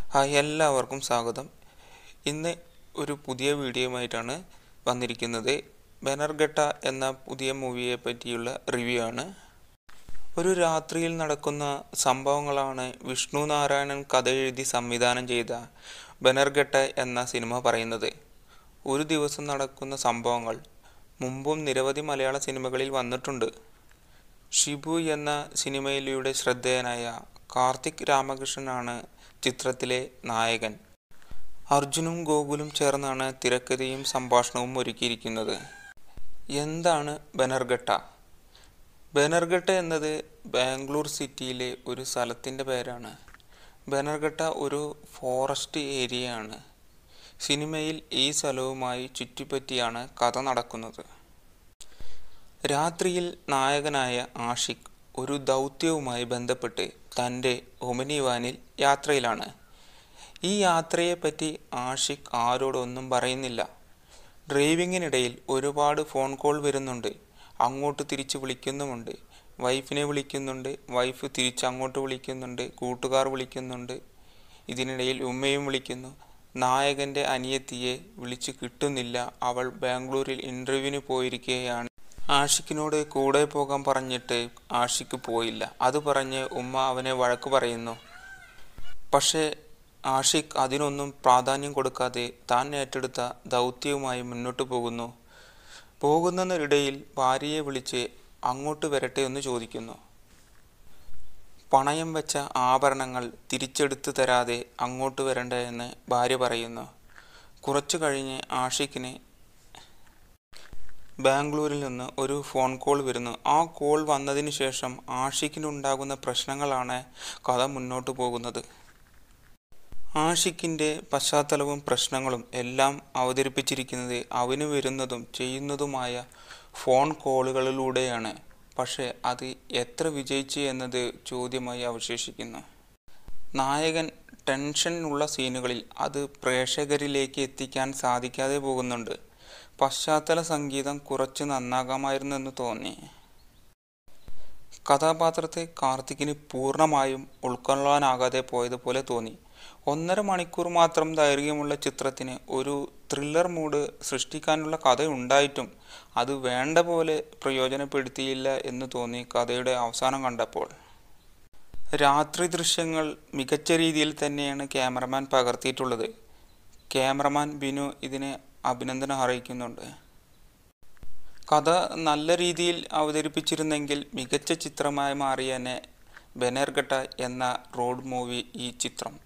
hi എല്ലാവർക്കും സ്വാഗതം ഇന്ന് ഒരു പുതിയ വീഡിയോയുമായിട്ടാണ് വന്നിരിക്കുന്നത് ബനർഘട്ട എന്ന പുതിയ മൂവിയെ പറ്റിയുള്ള റിവ്യൂ ആണ് ഒരു രാത്രിയിൽ നടക്കുന്ന സംഭവങ്ങളാണ് വിഷ്ണു നാരായണൻ കഥ എഴുതി സംവിധാനം ചെയ്ത ബനർഘട്ട എന്ന സിനിമ പറയുന്നത് ഒരു ദിവസം നടക്കുന്ന സംഭവങ്ങൾ മുമ്പും നിരവധി മലയാള സിനിമകളിൽ വന്നിട്ടുണ്ട് ഷിബു എന്ന സിനിമയിലൂടെ ശ്രദ്ധേയനായ കാർത്തിക് രാമകൃഷ്ണനാണ് ചിത്രത്തിലെ നായകൻ അർജുനും ഗോകുലും ചേർന്നാണ് തിരക്കഥയും സംഭാഷണവും ഒരുക്കിയിരിക്കുന്നത് എന്താണ് ബനർഘട്ട ബനർഘട്ട എന്നത് ബാംഗ്ലൂർ സിറ്റിയിലെ ഒരു സ്ഥലത്തിൻ്റെ പേരാണ് ബനർഘട്ട ഒരു ഫോറസ്റ്റ് ഏരിയയാണ് സിനിമയിൽ ഈ സ്ഥലവുമായി ചുറ്റിപ്പറ്റിയാണ് കഥ നടക്കുന്നത് രാത്രിയിൽ നായകനായ ആഷിഖ് ഒരു ദൗത്യവുമായി ബന്ധപ്പെട്ട് തൻ്റെ ഒമിനി വാനിൽ യാത്രയിലാണ് ഈ യാത്രയെപ്പറ്റി ആഷിഖ് ആരോടൊന്നും പറയുന്നില്ല ഡ്രൈവിങ്ങിനിടയിൽ ഒരുപാട് ഫോൺ കോൾ വരുന്നുണ്ട് അങ്ങോട്ട് തിരിച്ച് വിളിക്കുന്നുമുണ്ട് വൈഫിനെ വിളിക്കുന്നുണ്ട് വൈഫ് തിരിച്ച് അങ്ങോട്ട് വിളിക്കുന്നുണ്ട് കൂട്ടുകാർ വിളിക്കുന്നുണ്ട് ഇതിനിടയിൽ ഉമ്മയും വിളിക്കുന്നു നായകൻ്റെ അനിയത്തിയെ വിളിച്ച് കിട്ടുന്നില്ല അവൾ ബാംഗ്ലൂരിൽ ഇൻ്റർവ്യൂവിന് പോയിരിക്കുകയാണ് ആഷിക്കിനോട് കൂടെ പോകാൻ പറഞ്ഞിട്ട് ആഷിക്ക് പോയില്ല അത് പറഞ്ഞ് ഉമ്മ അവനെ വഴക്ക് പറയുന്നു പക്ഷേ ആഷിഖ് അതിനൊന്നും പ്രാധാന്യം കൊടുക്കാതെ താൻ ഏറ്റെടുത്ത ദൗത്യവുമായി മുന്നോട്ട് പോകുന്നു പോകുന്നതിനിടയിൽ ഭാര്യയെ വിളിച്ച് അങ്ങോട്ട് വരട്ടെ എന്ന് ചോദിക്കുന്നു പണയം വെച്ച ആഭരണങ്ങൾ തിരിച്ചെടുത്തു തരാതെ അങ്ങോട്ട് വരണ്ട എന്ന് ഭാര്യ പറയുന്നു കുറച്ചു കഴിഞ്ഞ് ആഷിഖിന് ബാംഗ്ലൂരിൽ നിന്ന് ഒരു ഫോൺ കോൾ വരുന്നു ആ കോൾ വന്നതിന് ശേഷം ആഷിക്കിനുണ്ടാകുന്ന പ്രശ്നങ്ങളാണ് കഥ മുന്നോട്ട് പോകുന്നത് ആഷിക്കിൻ്റെ പശ്ചാത്തലവും പ്രശ്നങ്ങളും എല്ലാം അവതരിപ്പിച്ചിരിക്കുന്നത് അവന് വരുന്നതും ചെയ്യുന്നതുമായ ഫോൺ കോളുകളിലൂടെയാണ് പക്ഷേ അത് എത്ര വിജയിച്ചു എന്നത് ചോദ്യമായി അവശേഷിക്കുന്നു നായകൻ ടെൻഷനുള്ള സീനുകളിൽ അത് പ്രേക്ഷകരിലേക്ക് എത്തിക്കാൻ സാധിക്കാതെ പോകുന്നുണ്ട് പശ്ചാത്തല സംഗീതം കുറച്ച് നന്നാകാമായിരുന്നെന്ന് തോന്നി കഥാപാത്രത്തെ കാർത്തിക്കിന് പൂർണ്ണമായും ഉൾക്കൊള്ളാനാകാതെ പോയതുപോലെ തോന്നി ഒന്നര മണിക്കൂർ മാത്രം ദൈർഘ്യമുള്ള ചിത്രത്തിന് ഒരു ത്രില്ലർ മൂഡ് സൃഷ്ടിക്കാനുള്ള കഥ ഉണ്ടായിട്ടും അത് വേണ്ട പോലെ പ്രയോജനപ്പെടുത്തിയില്ല എന്ന് തോന്നി കഥയുടെ അവസാനം കണ്ടപ്പോൾ രാത്രി ദൃശ്യങ്ങൾ മികച്ച രീതിയിൽ തന്നെയാണ് ക്യാമറമാൻ പകർത്തിയിട്ടുള്ളത് ക്യാമറമാൻ ബിനു ഇതിനെ അഭിനന്ദനം അറിയിക്കുന്നുണ്ട് കഥ നല്ല രീതിയിൽ അവതരിപ്പിച്ചിരുന്നെങ്കിൽ മികച്ച ചിത്രമായി മാറിയനെ ബനർഘട്ട എന്ന റോഡ് മൂവി ഈ ചിത്രം